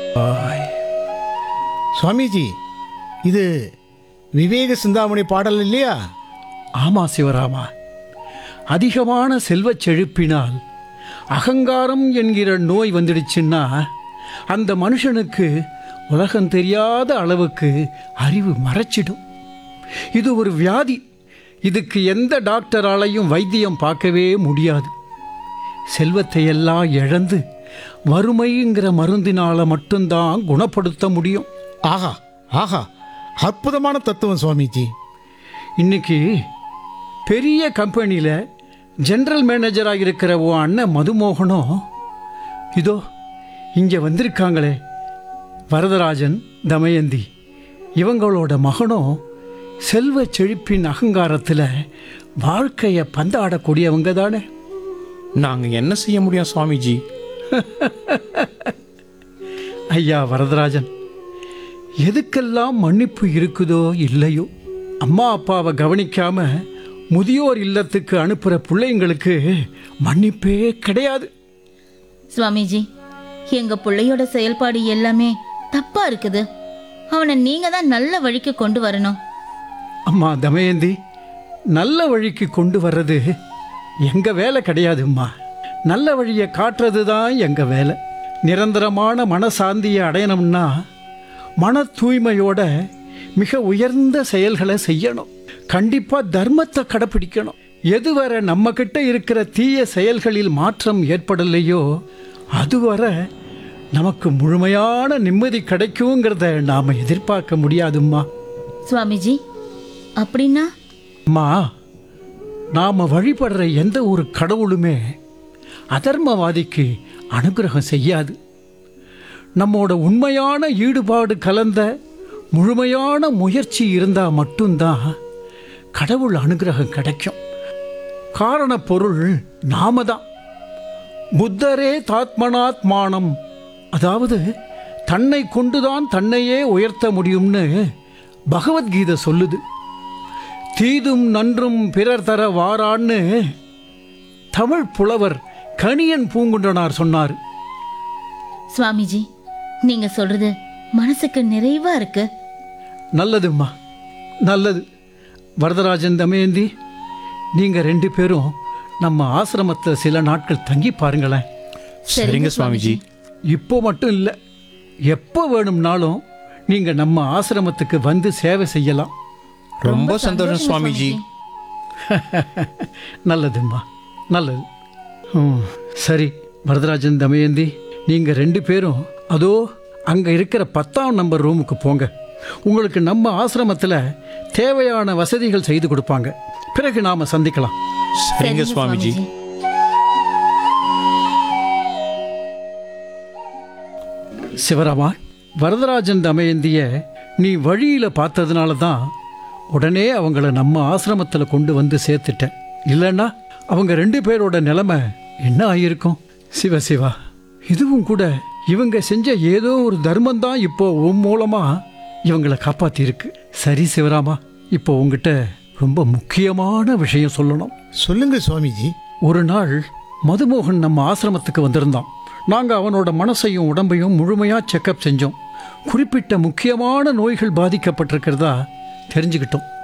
ஆய். சுவாமிஜி இது விவேக சிந்தாமணி பாடல் இல்லையா ஆமா சிவராமா அதிகமான செல்வச் செழிப்பினால் அகங்காரம் என்கிற நோய் வந்துடுச்சுன்னா அந்த மனுஷனுக்கு உலகம் தெரியாத அளவுக்கு அறிவு மறைச்சிடும் இது ஒரு வியாதி இதுக்கு எந்த டாக்டராலையும் வைத்தியம் பார்க்கவே முடியாது செல்வத்தை எல்லாம் இழந்து வறுமைங்கிற மருந்தினால மட்டும்தான் குணப்படுத்த முடியும் ஆஹா ஆஹா அற்புதமான தத்துவம் சுவாமிஜி இன்னைக்கு பெரிய கம்பெனியில் ஜெனரல் மேனேஜராக இருக்கிற உன் அண்ணன் மதுமோகனும் இதோ இங்கே வந்திருக்காங்களே வரதராஜன் தமயந்தி இவங்களோட மகனும் செல்வ செழிப்பின் அகங்காரத்தில் வாழ்க்கையை பந்தாடக்கூடியவங்க தானே நாங்க என்ன செய்ய முடியும் சுவாமிஜி ஐயா வரதராஜன் எதுக்கெல்லாம் மன்னிப்பு இருக்குதோ இல்லையோ அம்மா அப்பாவை கவனிக்காம முதியோர் இல்லத்துக்கு அனுப்புகிற பிள்ளைங்களுக்கு மன்னிப்பே கிடையாது சுவாமிஜி எங்க பிள்ளையோட செயல்பாடு எல்லாமே தப்பா இருக்குது அவனை நீங்க தான் நல்ல வழிக்கு கொண்டு வரணும் அம்மா தமயந்தி நல்ல வழிக்கு கொண்டு வர்றது எங்க வேலை கிடையாதும்மா நல்ல வழியை காட்டுறது தான் எங்க வேலை நிரந்தரமான மனசாந்தியை அடையணும்னா மன தூய்மையோட மிக உயர்ந்த செயல்களை செய்யணும் கண்டிப்பா தர்மத்தை கடைப்பிடிக்கணும் எதுவரை நம்ம கிட்ட இருக்கிற தீய செயல்களில் மாற்றம் ஏற்படலையோ அதுவரை நமக்கு முழுமையான நிம்மதி கிடைக்குங்கிறத நாம எதிர்பார்க்க முடியாதும்மா சுவாமிஜி அப்படின்னா அம்மா நாம வழிபடுற எந்த ஒரு கடவுளுமே அதர்மவாதிக்கு அனுகிரகம் செய்யாது நம்மோட உண்மையான ஈடுபாடு கலந்த முழுமையான முயற்சி இருந்தால் மட்டும்தான் கடவுள் அனுகிரகம் கிடைக்கும் காரண பொருள் நாம தான் புத்தரே தாத்மனாத்மானம் அதாவது தன்னை கொண்டுதான் தன்னையே உயர்த்த முடியும்னு பகவத்கீதை சொல்லுது தீதும் நன்றும் பிறர் தர வாரான்னு தமிழ் புலவர் கணியன் பூங்குன்றனார் சொன்னார் சுவாமிஜி நீங்க சொல்றது மனசுக்கு நிறைவா இருக்கு நல்லதும்மா நல்லது வரதராஜன் தமயந்தி நீங்கள் ரெண்டு பேரும் நம்ம ஆசிரமத்தை சில நாட்கள் தங்கி பாருங்களேன் சரிங்க சுவாமிஜி இப்போ மட்டும் இல்லை எப்போ வேணும்னாலும் நீங்கள் நம்ம ஆசிரமத்துக்கு வந்து சேவை செய்யலாம் ரொம்ப சந்தோஷம் சுவாமிஜி நல்லதும்மா நல்லது ம், சரி வரதராஜன் தமயந்தி நீங்கள் ரெண்டு பேரும் அதோ அங்கே இருக்கிற பத்தாம் நம்பர் ரூமுக்கு போங்க உங்களுக்கு நம்ம ஆசிரமத்தில் தேவையான வசதிகள் செய்து கொடுப்பாங்க பிறகு நாம் சந்திக்கலாம் சரிங்க சுவாமிஜி சிவராமா வரதராஜன் தமயந்திய நீ வழியில் பார்த்ததுனால தான் உடனே அவங்கள நம்ம ஆசிரமத்தில் கொண்டு வந்து சேர்த்துட்டேன் இல்லைன்னா அவங்க ரெண்டு பேரோட நிலைமை என்ன ஆகியிருக்கும் சிவ சிவா இதுவும் கூட இவங்க செஞ்ச ஏதோ ஒரு தர்மம் தான் இப்போ உன் மூலமா இவங்களை காப்பாத்திருக்கு சரி சிவராமா இப்போ உங்ககிட்ட ரொம்ப முக்கியமான விஷயம் சொல்லணும் சொல்லுங்க சுவாமிஜி ஒரு நாள் மதுமோகன் நம்ம ஆசிரமத்துக்கு வந்திருந்தான் நாங்கள் அவனோட மனசையும் உடம்பையும் முழுமையாக செக்கப் செஞ்சோம் குறிப்பிட்ட முக்கியமான நோய்கள் பாதிக்கப்பட்டிருக்கிறதா தெரிஞ்சுக்கிட்டோம்